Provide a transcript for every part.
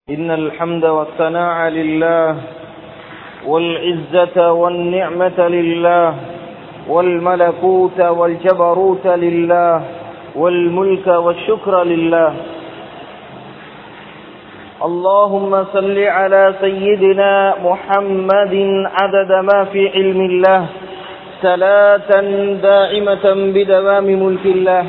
إن الحمد والثناء لله والعزة والنعمة لله والملكوت والجبروت لله والملك والشكر لله اللهم صل على سيدنا محمد عدد ما في علم الله صلاة دائمة بدوام ملك الله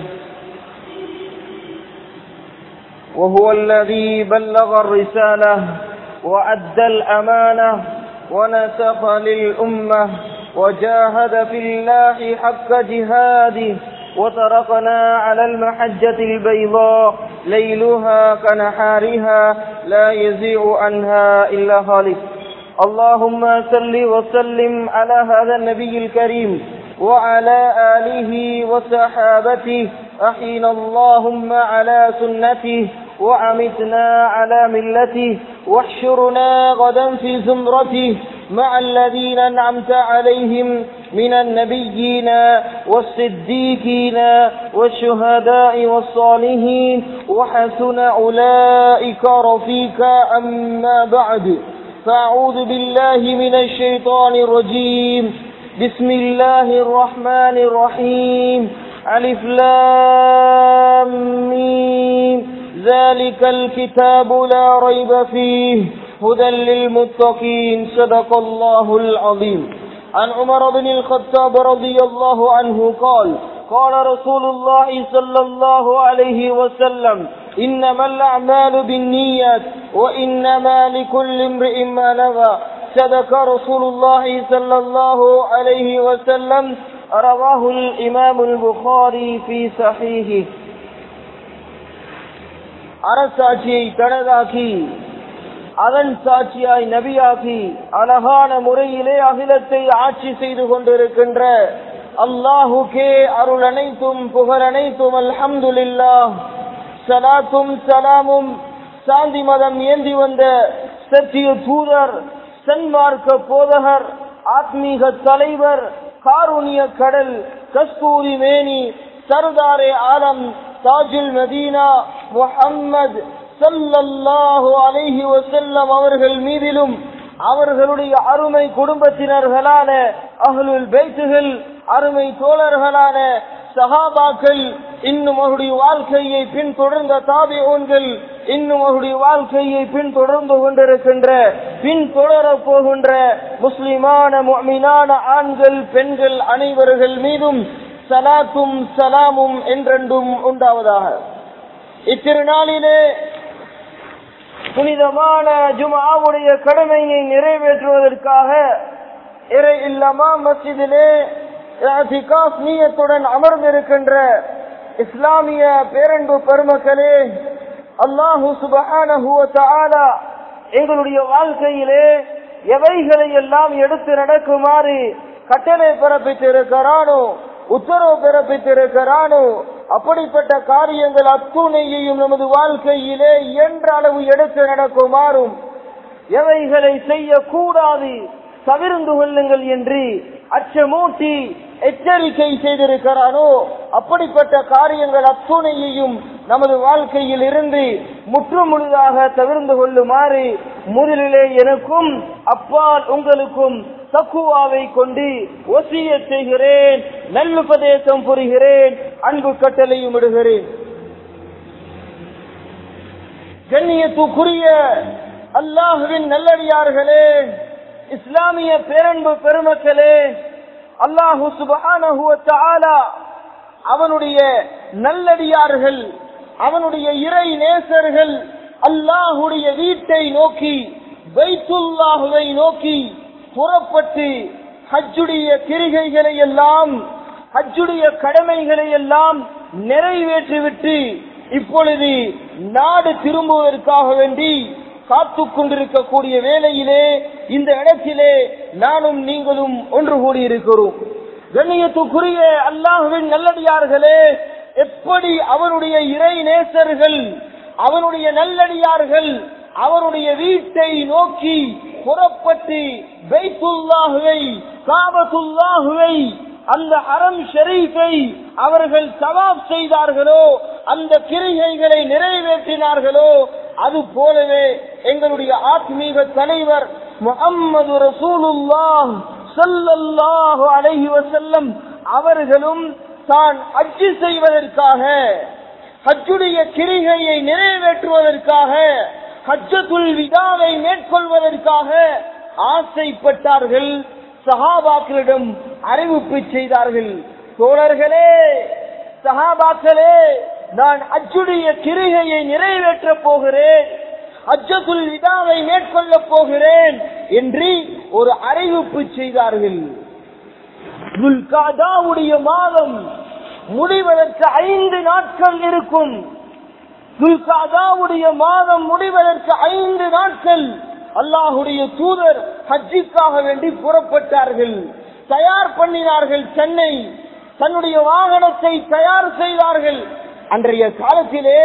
وهو الذي بلغ الرسالة وأدى الأمانة ونسخ للأمة وجاهد في الله حق جهاده وتركنا على المحجة البيضاء ليلها كنحارها لا يزيع عنها إلا خالق اللهم صل وسلم على هذا النبي الكريم وعلى آله وصحابته أحينا اللهم على سنته وعمتنا على ملته واحشرنا غدا في زمرته مع الذين أنعمت عليهم من النبيين والصديقين والشهداء والصالحين وحسن أولئك رفيقا أما بعد فأعوذ بالله من الشيطان الرجيم بسم الله الرحمن الرحيم ألف لام ميم ذلك الكتاب لا ريب فيه هدى للمتقين صدق الله العظيم عن عمر بن الخطاب رضي الله عنه قال قال رسول الله صلى الله عليه وسلم إنما الأعمال بالنيات وإنما لكل امرئ ما نوى صدق رسول الله صلى الله عليه وسلم رواه الإمام البخاري في صحيحه அரசாட்சியை தனதாக்கி அதன் சாட்சியாய் நபியாக்கி அழகான முறையிலே அகிலத்தை ஆட்சி செய்து கொண்டிருக்கின்ற அல்லாஹுக்கே அருள் அனைத்தும் புகழ் அனைத்தும் அல்ஹம்துல்லா சலாத்தும் சலாமும் சாந்தி மதம் ஏந்தி வந்த சத்திய தூதர் சன்மார்க்க போதகர் ஆத்மீக தலைவர் காருணிய கடல் கஸ்தூரி மேனி சர்தாரே ஆலம் தாஜுல் மதீனா முஹம்மது சல்லல்லாஹு அலைஹி வசல்லம் அவர்கள் மீதிலும் அவர்களுடைய அருமை குடும்பத்தினர்களான அகலுல் பேத்துகள் அருமை தோழர்களான சஹாபாக்கள் இன்னும் அவருடைய வாழ்க்கையை பின்தொடர்ந்த தாபியோன்கள் இன்னும் அவருடைய வாழ்க்கையை பின்தொடர்ந்து கொண்டிருக்கின்ற பின்தொடர போகின்ற முஸ்லிமான மீனான ஆண்கள் பெண்கள் அனைவர்கள் மீதும் சலாத்தும் சலாமும் என்றென்றும் உண்டாவதாக இத்திருநாளிலே புனிதமான ஜுமாவுடைய கடமையை நிறைவேற்றுவதற்காக இறை இல்லமா மசிதிலே நீயத்துடன் அமர்ந்திருக்கின்ற இஸ்லாமிய பேரன்பு பெருமக்களே அல்லாஹு சுபஹான எங்களுடைய வாழ்க்கையிலே எவைகளை எல்லாம் எடுத்து நடக்குமாறு கட்டளை பிறப்பித்திருக்கிறானோ உத்தரவு பிறப்பித்திருக்கிறானோ அப்படிப்பட்ட காரியங்கள் அத்துணையையும் நமது வாழ்க்கையிலே இயன்ற அளவு எடுத்து நடக்குமாறும் எவைகளை செய்யக்கூடாது தவிர்ந்து கொள்ளுங்கள் என்று அச்சமூட்டி எச்சரிக்கை செய்திருக்கிறானோ அப்படிப்பட்ட காரியங்கள் அத்துணையையும் நமது வாழ்க்கையில் இருந்து முற்றுமுழுதாக தவிர்ந்து கொள்ளுமாறு முதலிலே எனக்கும் அப்பால் உங்களுக்கும் தக்குவாவை கொண்டு ஒசிய செய்கிறேன் நல்லுபதேசம் புரிகிறேன் அன்பு கட்டளையும் இடுகிறேன் கண்ணியத்துக்குரிய அல்லாஹுவின் நல்லடியார்களே இஸ்லாமிய பேரன்பு பெருமக்களே அல்லாஹு சுபான அவனுடைய நல்லடியார்கள் அவனுடைய இறை நேசர்கள் அல்லாஹுடைய வீட்டை நோக்கி வைத்துல்லாஹுவை நோக்கி புறப்பட்டு ஹஜ்ஜுடைய கிரிகைகளை எல்லாம் ஹஜ்ஜுடைய கடமைகளை எல்லாம் நிறைவேற்றிவிட்டு இப்பொழுது நாடு திரும்புவதற்காக வேண்டி காத்து கொண்டிருக்கக்கூடிய வேளையிலே இந்த இடத்திலே நானும் நீங்களும் ஒன்று கூடியிருக்கிறோம் கண்ணியத்துக்குரிய அல்லாஹுவின் நல்லடியார்களே எப்படி அவனுடைய இறை நேசர்கள் அவனுடைய நல்லடியார்கள் அவருடைய வீட்டை நோக்கி புறப்பட்டு பைத்துல்லாஹுவை காபத்துல்லாஹுவை அந்த அறம் ஷெரீஃபை அவர்கள் சவாப் செய்தார்களோ அந்த கிரிகைகளை நிறைவேற்றினார்களோ அது போலவே எங்களுடைய ஆத்மீக தலைவர் முகம்மது ரசூலுல்லாஹ் ஸல்லல்லாஹு அலைஹி வஸல்லம் அவர்களும் தான் ஹஜ்ஜு செய்வதற்காக ஹஜ்ஜுடைய கிரிகையை நிறைவேற்றுவதற்காக ஹஜ்ஜத்துல் விதாவை மேற்கொள்வதற்காக ஆசைப்பட்டார்கள் சஹாபாக்களிடம் அறிவிப்பு செய்தார்கள் தோழர்களே சஹாபாக்களே நான் அஜுடைய கிரிகையை நிறைவேற்றப் போகிறேன் அஜத்துல் விதாவை மேற்கொள்ளப் போகிறேன் என்று ஒரு அறிவிப்பு செய்தார்கள் துல்காதாவுடைய மாதம் முடிவதற்கு ஐந்து நாட்கள் இருக்கும் துல்காதாவுடைய மாதம் முடிவதற்கு ஐந்து நாட்கள் அல்லாஹுடைய தூதர் ஹஜ்ஜிக்காக வேண்டி புறப்பட்டார்கள் தயார் பண்ணினார்கள் சென்னை தன்னுடைய வாகனத்தை தயார் செய்தார்கள் அன்றைய காலத்திலே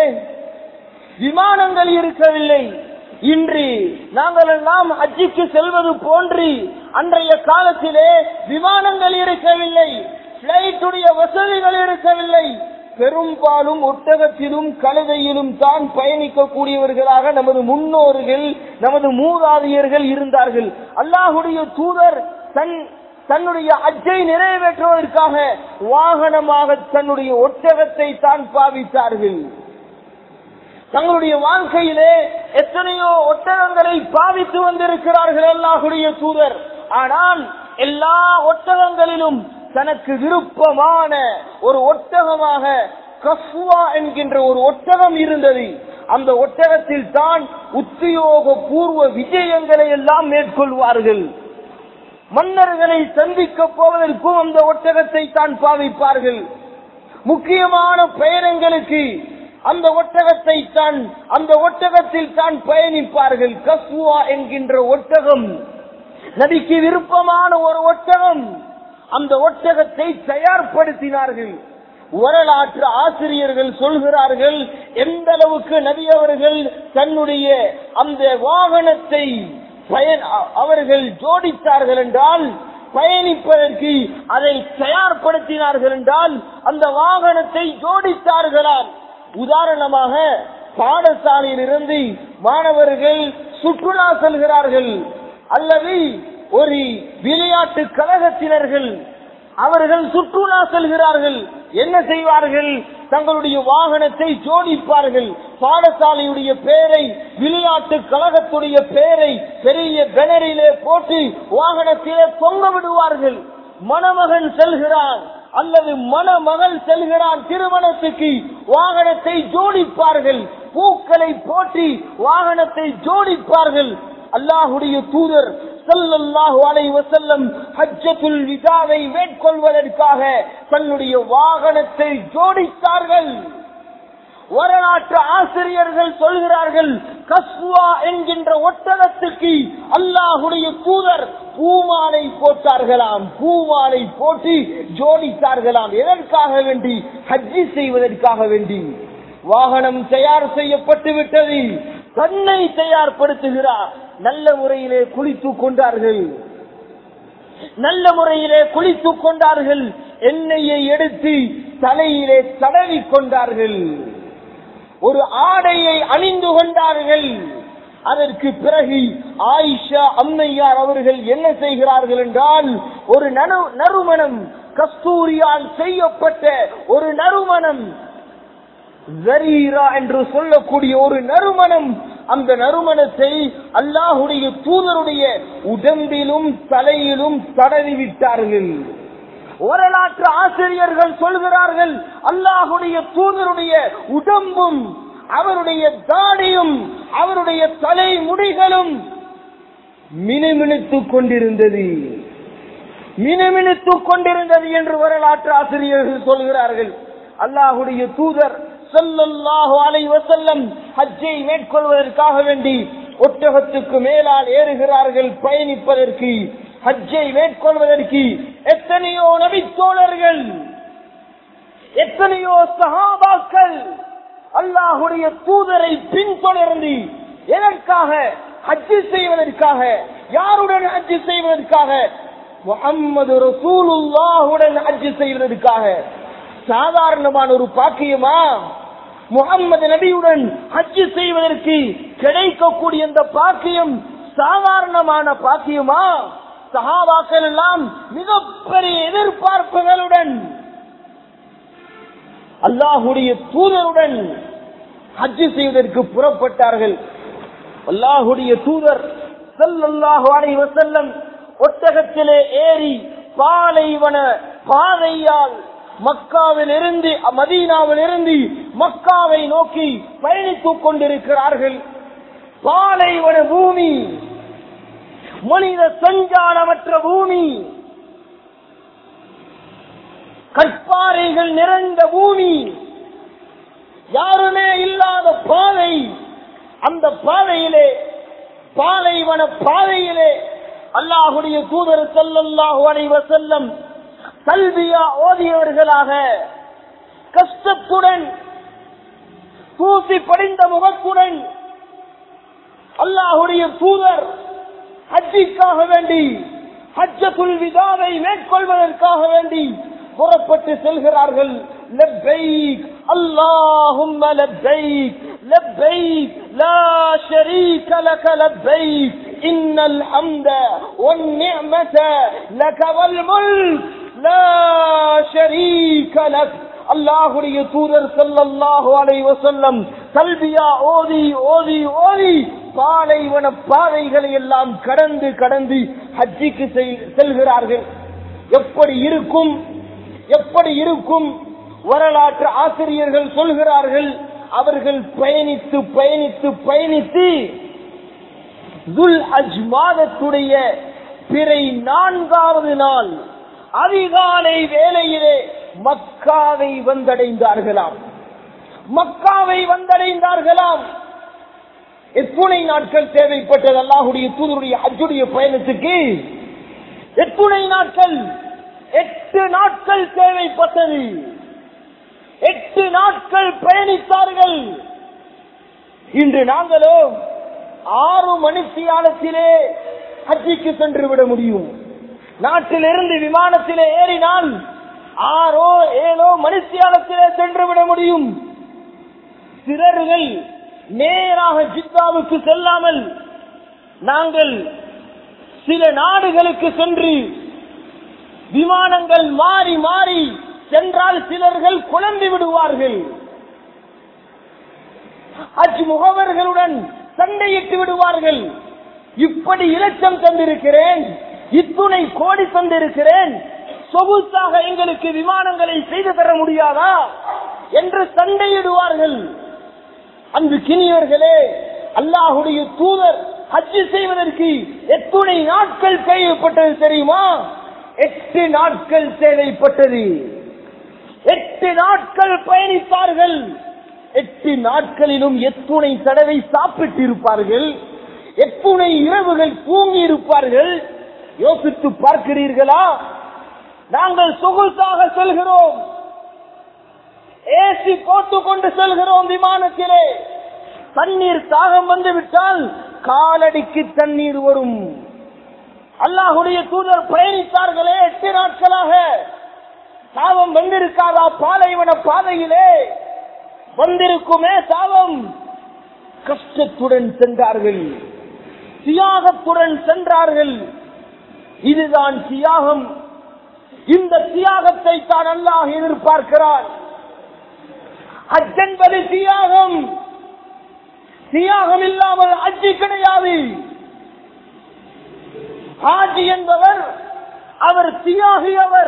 விமானங்கள் இருக்கவில்லை இன்று நாங்கள் எல்லாம் ஹஜ்ஜிக்கு செல்வது போன்று அன்றைய காலத்திலே விமானங்கள் இருக்கவில்லை பிளைட்டுடைய வசதிகள் இருக்கவில்லை பெரும்பாலும் ஒட்டகத்திலும் கழுதையிலும் தான் பயணிக்கக்கூடியவர்களாக நமது முன்னோர்கள் நமது மூதாதையர்கள் இருந்தார்கள் அல்லாஹுடைய தூதர் தன் தன்னுடைய அஜை நிறைவேற்றுவதற்காக வாகனமாக தன்னுடைய ஒட்டகத்தை தான் பாவித்தார்கள் தங்களுடைய வாழ்க்கையிலே எத்தனையோ ஒட்டகங்களை பாவித்து வந்திருக்கிறார்கள் அல்லாஹுடைய தூதர் ஆனால் எல்லா ஒட்டகங்களிலும் தனக்கு விருப்பமான ஒரு ஒட்டகமாக கஃபுவா என்கின்ற ஒரு ஒட்டகம் இருந்தது அந்த ஒட்டகத்தில் தான் உத்தியோக பூர்வ விஜயங்களை எல்லாம் மேற்கொள்வார்கள் மன்னர்களை சந்திக்க போவதற்கும் அந்த ஒட்டகத்தை தான் பாவிப்பார்கள் முக்கியமான பயணங்களுக்கு அந்த ஒட்டகத்தை தான் அந்த ஒட்டகத்தில் தான் பயணிப்பார்கள் கஸ்வா என்கின்ற ஒட்டகம் நபிக்கு விருப்பமான ஒரு ஒட்டகம் அந்த ஒட்டகத்தை தயார்படுத்தினார்கள் வரலாற்று ஆசிரியர்கள் சொல்கிறார்கள் எந்த அளவுக்கு நபி அவர்கள் தன்னுடைய அந்த வாகனத்தை பயன் அவர்கள் ஜோடித்தார்கள் என்றால் பயணிப்பதற்கு அதை தயார்படுத்தினார்கள் என்றால் அந்த வாகனத்தை ஜோடித்தார்களாம் உதாரணமாக பாடசாலையிலிருந்து மாணவர்கள் சுற்றுலா செல்கிறார்கள் அல்லது ஒரு விளையாட்டு கழகத்தினர்கள் அவர்கள் சுற்றுலா செல்கிறார்கள் என்ன செய்வார்கள் தங்களுடைய வாகனத்தை ஜோடிப்பார்கள் பாடசாலையுடைய பெயரை விளையாட்டு கழகத்துடைய பெயரை பெரிய பெனரிலே போட்டு வாகனத்திலே தொங்க விடுவார்கள் மணமகன் செல்கிறான் அல்லது மணமகள் செல்கிறான் திருமணத்துக்கு வாகனத்தை ஜோடிப்பார்கள் பூக்களை போற்றி வாகனத்தை ஜோடிப்பார்கள் அல்லாஹுடைய தூதர் சல்லல்லாஹு அலைஹி வஸல்லம் ஹஜ்ஜத்துல் விதாவை மேற்கொள்வதற்காக தன்னுடைய வாகனத்தை ஜோடித்தார்கள் வரலாற்று ஆசிரியர்கள் சொல்கிறார்கள் கஸ்வா என்கின்ற ஒட்டகத்துக்கு அல்லாஹுடைய தூதர் பூமாலை போட்டார்களாம் பூமாலை போட்டு ஜோடித்தார்களாம் எதற்காக வேண்டி ஹஜ்ஜி செய்வதற்காக வேண்டி வாகனம் தயார் செய்யப்பட்டு விட்டது தன்னை தயார்படுத்துகிறார் நல்ல முறையிலே குளித்து கொண்டார்கள் நல்ல முறையிலே குளித்து கொண்டார்கள் எண்ணெயை எடுத்து தலையிலே தடவி கொண்டார்கள் ஒரு ஆடையை அணிந்து கொண்டார்கள் அதற்கு பிறகு ஆயிஷா அம்மையார் அவர்கள் என்ன செய்கிறார்கள் என்றால் ஒரு நறு- நறுமணம் கஸ்தூரியால் செய்யப்பட்ட ஒரு நறுமணம் ஜரீரா என்று சொல்லக்கூடிய ஒரு நறுமணம் அந்த நறுமணத்தை அல்லாஹுடைய தூதருடைய உடம்பிலும் தலையிலும் தடவி விட்டார்கள் வரலாற்று ஆசிரியர்கள் சொல்கிறார்கள் அல்லாஹுடைய தூதருடைய உடம்பும் அவருடைய தாடியும் அவருடைய தலை முடிகளும் மினுமினுத்துக் கொண்டிருந்தது மினுமினுத்துக் கொண்டிருந்தது என்று வரலாற்று ஆசிரியர்கள் சொல்கிறார்கள் அல்லாஹுடைய தூதர் ஸல்லல்லாஹு அலைஹி வஸல்லம் ஹஜ்ஜை மேற்கொள்வதற்காக வேண்டி ஒட்டகத்துக்கு மேலால் ஏறுகிறார்கள் பயணிப்பதற்கு ஹஜ்ஜை மேற்கொள்வதற்கு எத்தனையோ நபித்தோழர்கள் எத்தனையோ சஹாபாக்கள் அல்லாஹுடைய தூதரை பின்தொடர்ந்து எதற்காக ஹஜ்ஜு செய்வதற்காக யாருடன் ஹஜ்ஜு செய்வதற்காக முகம்மது ரசூலுல்லாஹுடன் ஹஜ்ஜு செய்வதற்காக சாதாரணமான ஒரு பாக்கியமா முகம்மது நபியுடன் ஹஜ்ஜு செய்வதற்கு கிடைக்கக்கூடிய இந்த பாக்கியம் சாதாரணமான பாக்கியமா சஹாபாக்கள் எல்லாம் மிகப்பெரிய எதிர்பார்ப்புகளுடன் அல்லாஹுடைய தூதருடன் ஹஜ்ஜு செய்வதற்கு புறப்பட்டார்கள் அல்லாஹுடைய தூதர் ஸல்லல்லாஹு அலைஹி வஸல்லம் ஒட்டகத்திலே ஏறி பாலைவன பாதையால் மக்காவில் இருந்து மதீனாவில் இருந்து மக்காவை நோக்கி பயணித்துக் கொண்டிருக்கிறார்கள் பாலைவன பூமி மனித சஞ்சாரமற்ற பூமி கற்பாறைகள் நிறைந்த பூமி யாருமே இல்லாத பாதை அந்த பாதையிலே பாலைவன பாதையிலே அல்லாஹுடைய தூதர் ஸல்லல்லாஹு அலைஹி வஸல்லம் கல்வியா ஓதியவர்களாக கஷ்டத்துடன் தூசி படிந்த முகத்துடன் அல்லாஹுடைய தூதர் ஹஜ்ஜிக்காக வேண்டி ஹஜ்ஜத்துல் விதாவை மேற்கொள்வதற்காக வேண்டி புறப்பட்டு செல்கிறார்கள் லப்பைக் அல்லாஹும்ம லப்பைக் லப்பைக் லா ஷரீக லக லப்பைக் இன்னல் ஹம்த வன் நிஅமத லக வல் முல்க் லா ஷரீக லக் அல்லாஹுடைய தூதர் ஸல்லல்லாஹு அலைஹி வஸல்லம் கல்வியா ஓதி ஓதி ஓதி பாலைவன பாதைகளை எல்லாம் கடந்து கடந்து ஹஜ்ஜிக்கு செல்- செல்கிறார்கள் எப்படி இருக்கும் எப்படி இருக்கும் வரலாற்று ஆசிரியர்கள் சொல்கிறார்கள் அவர்கள் பயணித்து பயணித்து பயணித்து துல் அஜ் மாதத்துடைய பிறை நான்காவது நாள் அதிகாலை வேளையிலே மக்காவை வந்தடைந்தார்களாம் மக்காவை வந்தடைந்தார்களாம் எத்துணை நாட்கள் தேவைப்பட்டது அல்லாஹுடைய தூதருடைய அஜுடைய பயணத்துக்கு எத்துணை நாட்கள் எட்டு நாட்கள் தேவைப்பட்டது எட்டு நாட்கள் பயணித்தார்கள் இன்று நாங்களோ ஆறு மணித்தியாலத்திலே ஹஜ்ஜிக்கு சென்று விட முடியும் நாட்டிலிருந்து விமானத்திலே ஏறினால் ஆறோ ஏழோ மணித்தியாலத்திலே சென்று விட முடியும் சிலர்கள் நேராக ஜித்தாவுக்கு செல்லாமல் நாங்கள் சில நாடுகளுக்கு சென்று விமானங்கள் மாறி மாறி சென்றால் சிலர்கள் குழம்பி விடுவார்கள் அஜ் முகவர்களுடன் சண்டையிட்டு விடுவார்கள் இப்படி இலட்சம் தந்திருக்கிறேன் இத்துணை கோடி தந்திருக்கிறேன் சொகுசாக எங்களுக்கு விமானங்களை செய்து தர முடியாதா என்று சண்டையிடுவார்கள் அன்பு கிணியவர்களே அல்லாஹுடைய தூதர் ஹஜ்ஜு செய்வதற்கு எத்துணை நாட்கள் தேவைப்பட்டது தெரியுமா எட்டு நாட்கள் தேவைப்பட்டது எட்டு நாட்கள் பயணித்தார்கள் எட்டு நாட்களிலும் எத்துணை தடவை சாப்பிட்டு இருப்பார்கள் எத்துணை இரவுகள் தூங்கி இருப்பார்கள் யோசித்து பார்க்கிறீர்களா நாங்கள் சொகுசாக செல்கிறோம் ஏசி போட்டுக் கொண்டு செல்கிறோம் விமானத்திலே தண்ணீர் தாகம் வந்து விட்டால் காலடிக்கு தண்ணீர் வரும் அல்லாஹுடைய தூதர் பயணித்தார்களே எட்டு நாட்களாக சாபம் வந்திருக்காதா பாலைவன பாதையிலே வந்திருக்குமே சாபம் கஷ்டத்துடன் சென்றார்கள் தியாகத்துடன் சென்றார்கள் இதுதான் தியாகம் இந்த தியாகத்தை தான் அல்லாஹ் எதிர்பார்க்கிறான் ஹஜ் என்பது தியாகம் தியாகம் இல்லாமல் அஜி கிடையாது ஹாஜி என்பவர் அவர் தியாகி அவர்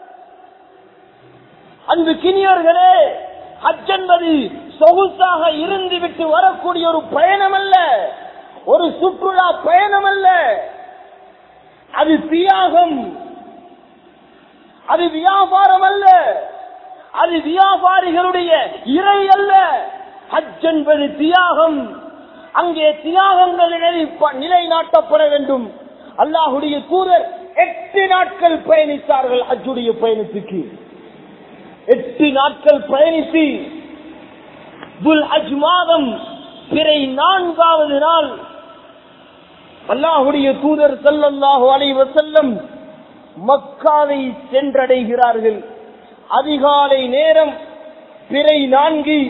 அன்பு கிணியர்களே ஹஜ் என்பது சொகுசாக இருந்து விட்டு வரக்கூடிய ஒரு பயணம் அல்ல ஒரு சுற்றுலா பயணம் அல்ல அது தியாகம் அது வியாபாரம் அல்ல அது வியாபாரிகளுடைய இறை அல்ல ஹஜ் என்பது தியாகம் அங்கே தியாகங்கள் நிலை- நிலைநாட்டப்பட வேண்டும் அல்லாஹுடைய தூதர் எட்டு நாட்கள் பயணித்தார்கள் ஹஜ்ஜுடைய பயணத்துக்கு எட்டு நாட்கள் பயணித்து துல் அஜ் மாதம் பிறை நான்காவது நாள் அல்லாஹுடைய தூதர் ஸல்லல்லாஹு அலைஹி வஸல்லம் மக்காவை சென்றடைகிறார்கள் அதிகாலை நேரம் பிறை நான்கு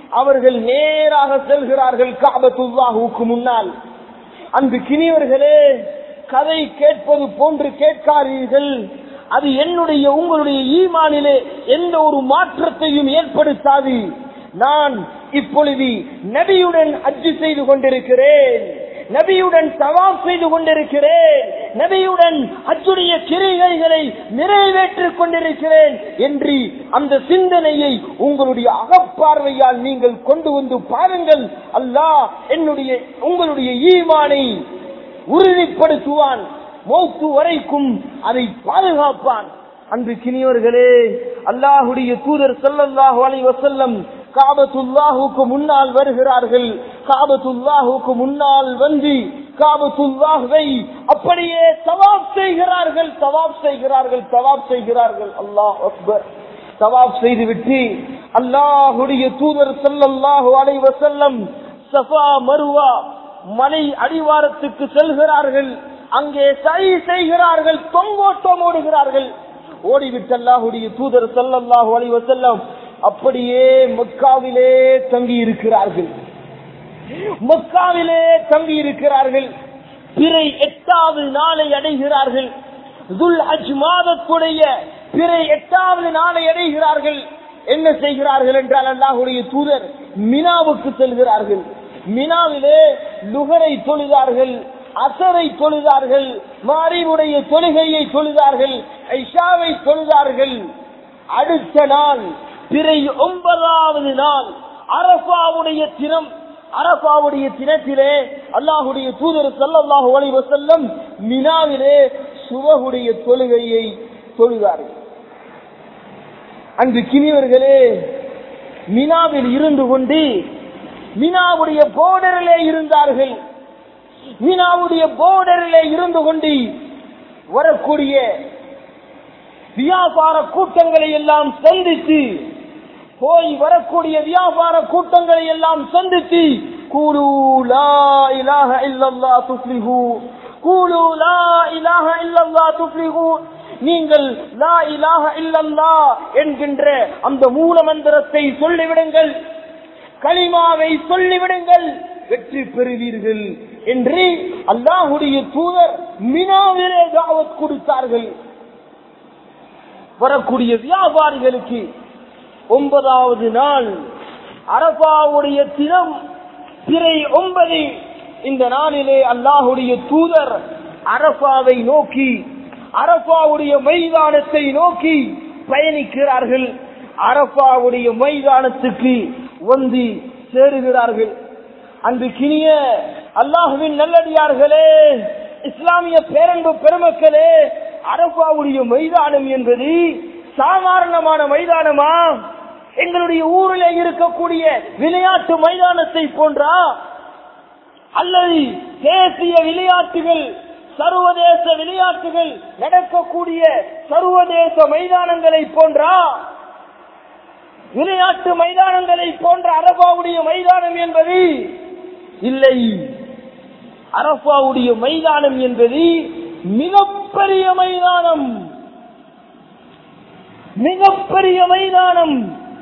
அவர்கள் நேராக செல்கிறார்கள் காபத்துல்லாஹுக்கு முன்னால் அன்பு கிணியவர்களே கதை கேட்பது போன்று கேட்காதீர்கள் அது என்னுடைய உங்களுடைய ஈமானிலே எந்த ஒரு மாற்றத்தையும் ஏற்படுத்தாது நான் இப்பொழுது நபியுடன் அஜி செய்து கொண்டிருக்கிறேன் நபியுடன் சவாப் செய்து கொண்டிருக்கிறேன் நபியுடன் அச்சுடைய கிரைகளை நிறைவேற்றிக் கொண்டிருக்கிறேன் என்று அந்த சிந்தனையை உங்களுடைய அகப்பார்வையால் நீங்கள் கொண்டு வந்து பாருங்கள் அல்லாஹ் என்னுடைய உங்களுடைய ஈமானை உறுதிப்படுத்துவான் மௌத்து வரைக்கும் அதை பாதுகாப்பான் அன்று கிணியவர்களே அல்லாஹுடைய தூதர் ஸல்லல்லாஹு அலைஹி வஸல்லம் காபத்துல்லாஹுக்கு முன்னால் வருகிறார்கள் காபத்துல்லாஹுக்கு முன்னால் வந்து காபத்துல்லாஹுவை அப்படியே தவாப் செய்கிறார்கள் தவாப் செய்கிறார்கள் தவாப் செய்கிறார்கள் அல்லாஹ் அக்பர் தவாப் செய்துவிட்டு அல்லாஹுடைய தூதர் ஸல்லல்லாஹு அலைஹி வஸல்லம் சஃபா மருவா மலை அடிவாரத்துக்கு செல்கிறார்கள் அங்கே சை செய்கிறார்கள் தொங்கோட்டம் ஓடுகிறார்கள் ஓடிவிட்டு அல்லாஹுடைய தூதர் ஸல்லல்லாஹு அலைஹி வஸல்லம் அப்படியே மக்காவிலே தங்கி இருக்கிறார்கள் மக்காவிலே தங்கி இருக்கிறார்கள் பிறை எட்டாவது நாளை அடைகிறார்கள் துல் ஹஜ் மாதத்துடைய பிறை எட்டாவது நாளை அடைகிறார்கள் என்ன செய்கிறார்கள் என்றால் அல்லாஹுடைய தூதர் மினாவுக்கு செல்கிறார்கள் மினாவிலே லுகரை தொழுதார்கள் அசரை தொழுதார்கள் மாரிவுடைய தொழுகையை தொழுதார்கள் ஐஷாவை தொழுதார்கள் அடுத்த நாள் பிறை ஒன்பதாவது நாள் அரபாவுடைய தினம் அரபாவுடைய தினத்திலே அல்லாஹுடைய தூதர் சல்லல்லாஹு அலைஹி வஸல்லம் மினாவிலே சுபகுடைய தொழுகையை தொழுதார்கள் அங்கு கிணிவர்களே மினாவில் இருந்து கொண்டு மினாவுடைய போர்டரிலே இருந்தார்கள் மினாவுடைய போர்டரிலே இருந்து கொண்டு வரக்கூடிய வியாபார கூட்டங்களை எல்லாம் சந்தித்து போய் வரக்கூடிய வியாபார கூட்டங்களை எல்லாம் சந்தித்து கூலு லா இலாஹ இல்லல்லா துஃப்லிஹு கூலு லா இலாஹ இல்லல்லா துஃப்லிஹு நீங்கள் லா இலாஹ இல்லல்லா என்கின்ற அந்த மூல மந்திரத்தை சொல்லிவிடுங்கள் களிமாவை சொல்லிவிடுங்கள் வெற்றி பெறுவீர்கள் என்று அல்லாஹுடைய தூதர் மினாவிலே தாவத் கொடுத்தார்கள் வரக்கூடிய வியாபாரிகளுக்கு ஒன்பதாவது நாள் அரபாவுடைய தினம் பிறை ஒன்பது இந்த நாளிலே அல்லாஹுடைய தூதர் அரபாவை நோக்கி அரபாவுடைய மைதானத்தை நோக்கி பயணிக்கிறார்கள் அரபாவுடைய மைதானத்துக்கு வந்து சேருகிறார்கள் அன்று கிணிய அல்லாஹுவின் நல்லடியார்களே இஸ்லாமிய பேரன்பு பெருமக்களே அரபாவுடைய மைதானம் என்பது சாதாரணமான மைதானமா எங்களுடைய ஊரில் இருக்கக்கூடிய விளையாட்டு மைதானத்தை போன்றா அல்லது தேசிய விளையாட்டுகள் சர்வதேச விளையாட்டுகள் நடக்கக்கூடிய சர்வதேச மைதானங்களை போன்றா விளையாட்டு மைதானங்களை போன்ற அரபாவுடைய மைதானம் என்பது இல்லை அரபாவுடைய மைதானம் என்பது மிகப்பெரிய மைதானம் மிகப்பெரிய மைதானம்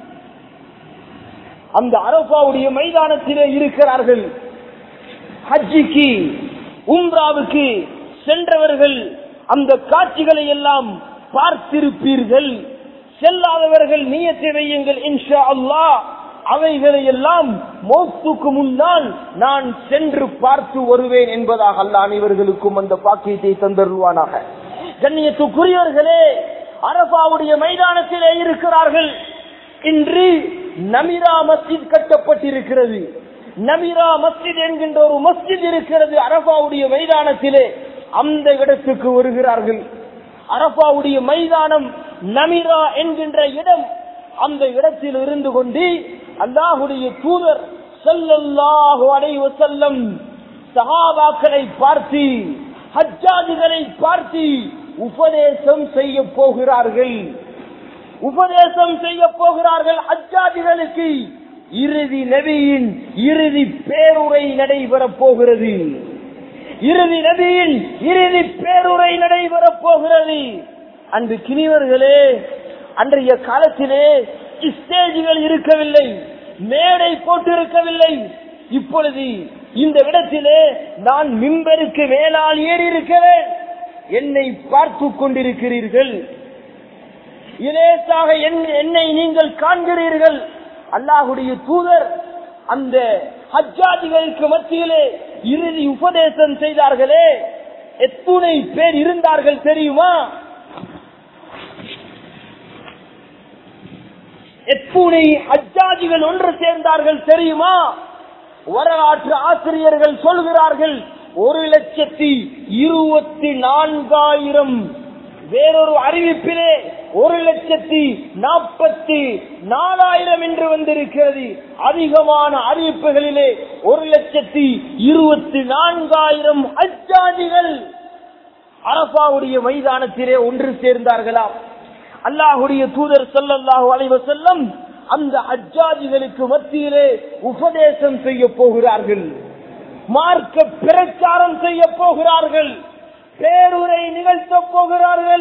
அந்த அரபாவுடைய மைதானத்திலே இருக்கிறார்கள் ஹஜ்ஜிக்கு உம்ராவுக்கு சென்றவர்கள் அந்த காட்சிகளை எல்லாம் பார்த்திருப்பீர்கள் செல்லாதவர்கள் நீயத்தை வையுங்கள் இன்ஷா அல்லாஹ் அவைகளை எல்லாம் மோத்துக்கு முன்னால் நான் சென்று பார்த்து வருவேன் என்பதாக அல்ல அனைவர்களுக்கும் அந்த பாக்கியத்தை தந்தருவானாக கண்ணியத்துக்குரியவர்களே அரபாவுடைய மைதானத்திலே இருக்கிறார்கள் இன்று நமிரா மஸ்ஜித் கட்டப்பட்டிருக்கிறது நமிரா மஸ்ஜித் என்கின்ற ஒரு மஸ்ஜித் இருக்கிறது அரபாவுடைய மைதானத்திலே அந்த இடத்துக்கு வருகிறார்கள் அரபாவுடைய மைதானம் நமிரா என்கின்ற இடம் அந்த இடத்தில் இருந்து கொண்டு அல்லாஹுடைய தூதர் செல்லல்லாஹு அலைஹி வஸல்லம் சஹாபாக்களை பார்த்து ஹஜ்ஜாஜிகளை பார்த்து உபதேசம் செய்ய போகிறார்கள் உபதேசம் செய்ய போகிறார்கள் ஹஜ்ஜாஜிகளுக்கு இறுதி நபியின் இறுதி பேருரை நடைபெறப் போகிறது இறுதி நபியின் இறுதி பேருரை நடைபெறப் போகிறது அன்று கிணிவர்களே அன்றைய காலத்திலே ஸ்டேஜுகள் இருக்கவில்லை மேடை போட்டிருக்கவில்லை இப்பொழுது இந்த இடத்திலே நான் மிம்பருக்கு மேலால் ஏறி இருக்கிறேன் என்னை பார்த்து கொண்டிருக்கிறீர்கள் இலேசாக என்- என்னை நீங்கள் காண்கிறீர்கள் அல்லாஹுடைய தூதர் அந்த ஹஜ்ஜாதிகளுக்கு மத்தியிலே இறுதி உபதேசம் செய்தார்களே எத்துணை பேர் இருந்தார்கள் தெரியுமா எத்துணை ஹஜ்ஜாதிகள் ஒன்று சேர்ந்தார்கள் தெரியுமா வரலாற்று ஆசிரியர்கள் சொல்கிறார்கள் ஒரு லட்சத்தி இருபத்தி நான்காயிரம் வேறொரு அறிவிப்பிலே ஒரு லட்சத்தி நாற்பத்தி நாலாயிரம் என்று வந்திருக்கிறது அதிகமான அறிவிப்புகளிலே ஒரு லட்சத்தி இருபத்தி நான்காயிரம் அஜாதிகள் அரபாவுடைய மைதானத்திலே ஒன்று சேர்ந்தார்களாம் அல்லாஹுடைய தூதர் ஸல்லல்லாஹு அலைஹி வஸல்லம் அந்த அஜாதிகளுக்கு மத்தியிலே உபதேசம் செய்ய போகிறார்கள் மார்க்க பிரச்சாரம் செய்ய போகிறார்கள் பேருரை நிகழ்த்தப் போகிறார்கள்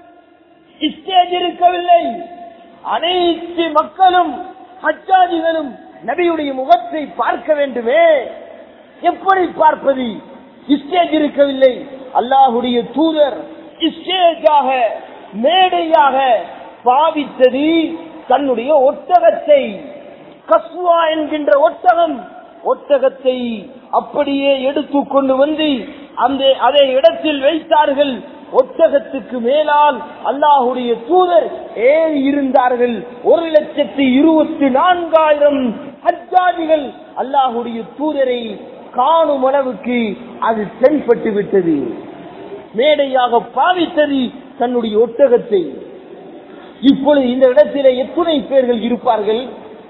ஸ்டேஜ் இருக்கவில்லை அனைத்து மக்களும் ஹஜ்ஜாதிகளும் நபியுடைய முகத்தை பார்க்க வேண்டுமே எப்படி பார்ப்பது ஸ்டேஜ் இருக்கவில்லை அல்லாஹுடைய தூதர் ஸ்டேஜாக மேடையாக பாவித்தது தன்னுடைய ஒட்டகத்தை கஸ்வா என்கின்ற ஒட்டகம் ஒட்டகத்தை அப்படியே எடுத்து கொண்டு வந்து அந்த அதே இடத்தில் வைத்தார்கள் ஒட்டகத்துக்கு மேலால் அல்லாஹுடைய தூதர் ஏறி இருந்தார்கள் ஒரு லட்சத்தி இருபத்தி நான்காயிரம் ஹஜ்ஜாதிகள் அல்லாஹுடைய தூதரை காணும் அளவுக்கு அது தென்பட்டு விட்டது மேடையாக பாவித்தது தன்னுடைய ஒட்டகத்தை இப்பொழுது இந்த இடத்திலே எத்தனை பேர்கள் இருப்பார்கள்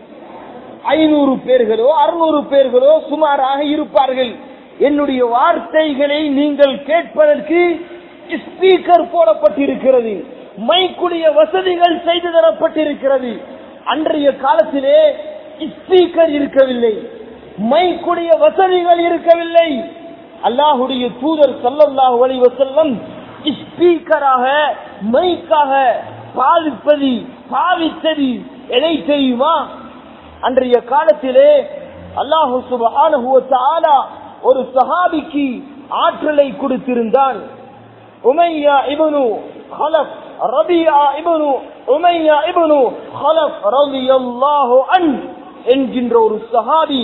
ஐநூறு பேர்களோ அறுநூறு பேர்களோ சுமாராக இருப்பார்கள் என்னுடைய வார்த்தைகளை நீங்கள் கேட்பதற்கு ஸ்பீக்கர் போடப்பட்டிருக்கிறது மைக்குடைய வசதிகள் செய்து தரப்பட்டிருக்கிறது அன்றைய காலத்திலே ஸ்பீக்கர் இருக்கவில்லை மைக்குடைய வசதிகள் இருக்கவில்லை அல்லாஹுடைய தூதர் சல்லல்லாஹு அலைஹி வஸல்லம் ஸ்பீக்கராக மைக்காக பாவிப்பது பாவித்தது எதை தெரியுமா அன்றைய காலத்திலே அல்லாஹு சுப்ஹானஹு வ தஆலா ஒரு சஹாபிக்கு ஆற்றலை கொடுத்திருந்தான் உமையா இப்னு خلف ரபியா இப்னு உமையா இப்னு خلف ரலியல்லாஹு அன் என்கின்ற ஒரு சஹாபி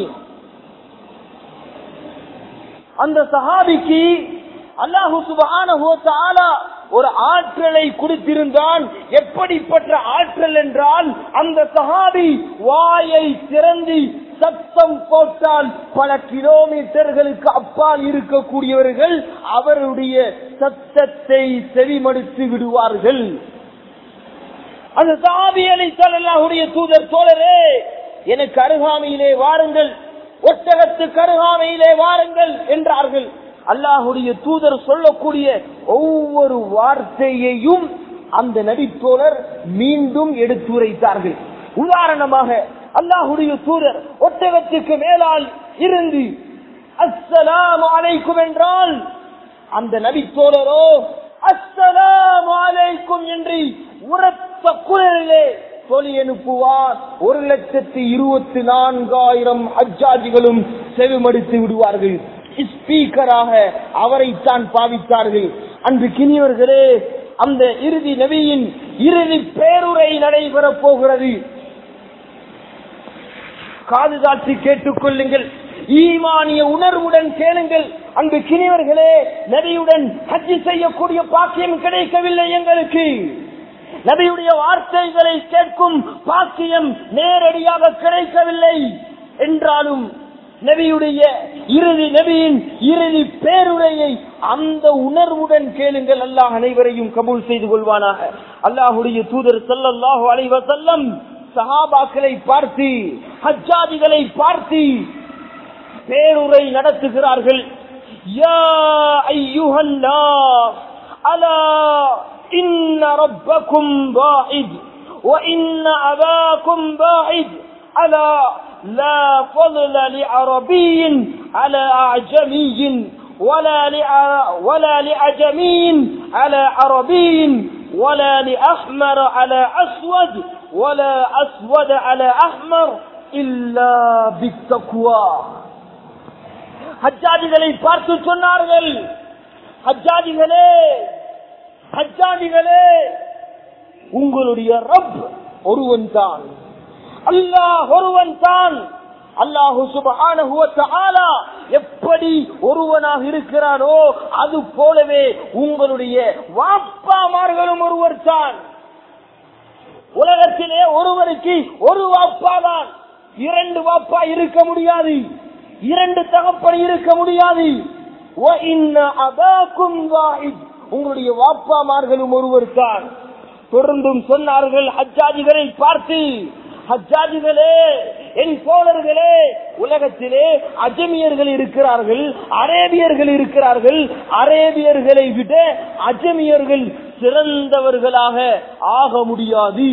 அந்த சஹாபிக்கு அல்லாஹு சுப்ஹானஹு வ தஆலா ஒரு ஆற்றலை கொடுத்திருந்தான் எப்படிப்பட்ட ஆற்றல் என்றால் அந்த சஹாபி வாயை திறந்து சத்தம் போட்டால் பல கிலோமீட்டர்களுக்கு அப்பால் இருக்கக்கூடியவர்கள் அவருடைய சத்தத்தை செவிமடுத்து விடுவார்கள் அந்த சாபியலை சொல்லலாவுடைய தூதர் தோழரே எனக்கு அருகாமையிலே வாருங்கள் ஒட்டகத்துக்கு அருகாமையிலே வாருங்கள் என்றார்கள் அல்லாஹுடைய தூதர் சொல்லக்கூடிய ஒவ்வொரு வார்த்தையையும் அந்த நபித்தோழர் மீண்டும் எடுத்துரைத்தார்கள் உதாரணமாக அல்லாஹுடைய தூதர் ஒட்டகத்துக்கு மேலால் இருந்து அஸ்ஸலாம் அலைக்கும் என்றால் அந்த நபித்தோழரோ அஸ்ஸலாம் அலைக்கும் என்று உரத்த குரலிலே சொல்லி அனுப்புவார் ஒரு லட்சத்தி இருபத்தி நான்காயிரம் அஜாஜிகளும் செவிமடித்து விடுவார்கள் ஸ்பீக்கராக அவரைத்தான் பாவித்தார்கள் அன்று கிணியவர்களே அந்த இறுதி நபியின் இறுதி பேருரை நடைபெறப் போகிறது காது தாழ்த்தி கேட்டுக் கொள்ளுங்கள் ஈமானிய உணர்வுடன் கேளுங்கள் அங்கு கிணிவர்களே நபியுடன் ஹஜ்ஜி செய்யக்கூடிய பாக்கியம் கிடைக்கவில்லை எங்களுக்கு நபியுடைய வார்த்தைகளை கேட்கும் பாக்கியம் நேரடியாக கிடைக்கவில்லை என்றாலும் நபியுடைய இறுதி நபியின் இறுதி பேருரையை அந்த உணர்வுடன் கேளுங்கள் அல்லாஹ் அனைவரையும் கபூல் செய்து கொள்வானாக அல்லாஹுடைய தூதர் ஸல்லல்லாஹு அலைஹி வஸல்லம் சஹாபாக்களை பார்த்து ஹஜ்ஜாதிகளை பார்த்து பேருரை நடத்துகிறார்கள் யா ஐயுஹன் நாஸ் அலா இன்ன ரப்பக்கும் பாஇத் وإن أباكم باعد ألا لا فضل لعربي على أعجمي ولا لع- ولا لعجمي على عربي ولا لأحمر على أسود ولا أسود على أحمر இல்லா பித்தக்குவா ஹஜ்ஜாதிகளை பார்த்து சொன்னார்கள் ஹஜ்ஜாதிகளே ஹஜ்ஜாதிகளே உங்களுடைய ரப் ஒருவன் தான் அல்லாஹ் ஒருவன் தான் அல்லாஹு சுபஹானஹு வ தஆலா எப்படி ஒருவனாக இருக்கிறானோ அது போலவே உங்களுடைய வாப்பாமார்களும் ஒருவர் தான் உலகத்திலே ஒருவருக்கு ஒரு வாப்பா தான் இரண்டு வாப்பா இருக்க முடியாது இரண்டு தகப்பன் இருக்க முடியாது வ இன்ன அபாக்கும் வாஹித். உங்களுடைய வாப்பாமார்களும் ஒருவர் தான் தொடர்ந்தும் சொன்னார்கள் ஹஜ்ஜாஜிகளை பார்த்து ஹஜ்ஜாஜிகளே என் தோழர்களே உலகத்திலே அஜமியர்கள் இருக்கிறார்கள் அரேபியர்கள் இருக்கிறார்கள் அரேபியர்களை விட அஜமியர்கள் சிறந்தவர்களாக ஆக முடியாது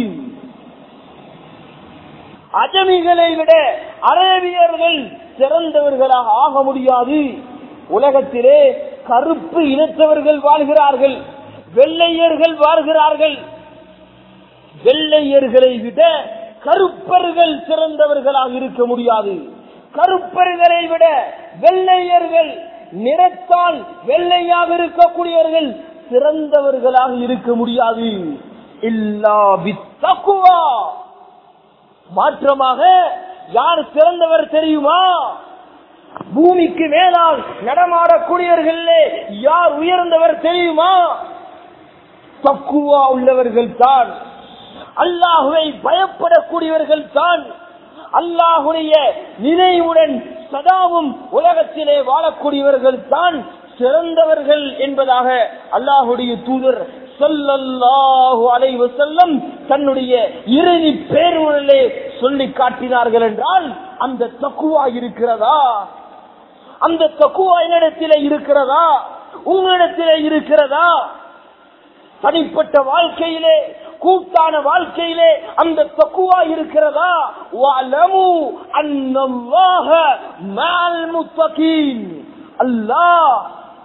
அஜமிகளை விட அரேபியர்கள் சிறந்தவர்களாக ஆக முடியாது உலகத்திலே கருப்பு இனத்தவர்கள் வாழ்கிறார்கள் வெள்ளையர்கள் வாழ்கிறார்கள் வெள்ளையர்களை விட கருப்பர்கள் சிறந்தவர்களாக இருக்க முடியாது கருப்பர்களை விட வெள்ளையர்கள் நிறத்தால் வெள்ளையாக இருக்கக்கூடியவர்கள் சிறந்தவர்களாக இருக்க முடியாது இல்லா பித்தக்குவா மாற்றமாக யார் சிறந்தவர் தெரியுமா பூமிக்கு மேலால் நடமாடக்கூடியவர்களே யார் உயர்ந்தவர் தெரியுமா தக்குவா உள்ளவர்கள் தான் அல்லாஹுவை பயப்படக்கூடியவர்கள் தான் அல்லாஹுடைய நினைவுடன் சதாவும் உலகத்திலே வாழக்கூடியவர்கள் தான் சிறந்தவர்கள் என்பதாக அல்லாஹுடைய தூதர் சொல்லல்லாஹு அலைவு செல்லம் தன்னுடைய இறுதி பேருடலே சொல்லி காட்டினார்கள் என்றால் அந்த தக்குவா இருக்கிறதா அந்த தக்குவா என்னிடத்திலே இருக்கிறதா உங்களிடத்திலே இருக்கிறதா தனிப்பட்ட வாழ்க்கையிலே கூட்டான வாழ்க்கையிலே அந்த தக்குவா இருக்கிறதா வலமு அன்னல்லாஹ மால் முத்தகீன் அல்லாஹ்